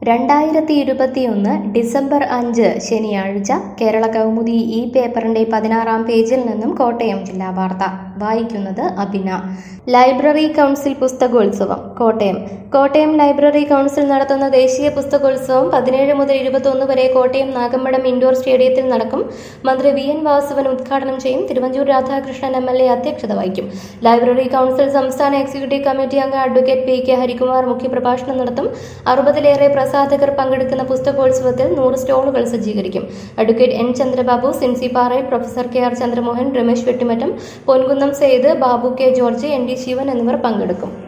രണ്ടായിരത്തി ഇരുപത്തിയൊന്ന് ഡിസംബർ അഞ്ച് ശനിയാഴ്ച കേരള കൗമുദി ഈ പേപ്പറിന്റെ പതിനാറാം പേജിൽ നിന്നും കോട്ടയം ജില്ലാ വാർത്ത വായിക്കുന്നത് അഭിന ലൈബ്രറി കൗൺസിൽ പുസ്തകോത്സവം കോട്ടയം കോട്ടയം ലൈബ്രറി കൗൺസിൽ നടത്തുന്ന ദേശീയ പുസ്തകോത്സവം പതിനേഴ് മുതൽ ഇരുപത്തൊന്ന് വരെ കോട്ടയം നാഗമ്പടം ഇൻഡോർ സ്റ്റേഡിയത്തിൽ നടക്കും മന്ത്രി വി എൻ വാസവൻ ഉദ്ഘാടനം ചെയ്യും Thiruvanchoor Radhakrishnan M L A അധ്യക്ഷത വഹിക്കും ലൈബ്രറി കൗൺസിൽ സംസ്ഥാന എക്സിക്യൂട്ടീവ് കമ്മിറ്റി അംഗം അഡ്വക്കേറ്റ് പി കെ ഹരികുമാർ മുഖ്യപ്രഭാഷണം നടത്തും അറുപതിലേറെ പ്രസാധകർ പങ്കെടുക്കുന്ന പുസ്തകോത്സവത്തിൽ നൂറ് സ്റ്റോളുകൾ സജ്ജീകരിക്കും advocate N Chandrababu Sincy Parayil professor K R Chandramohan Ramesh Vettimattam Ponkunnam Syed Babu K George N D Sivan എന്നിവർ പങ്കെടുക്കും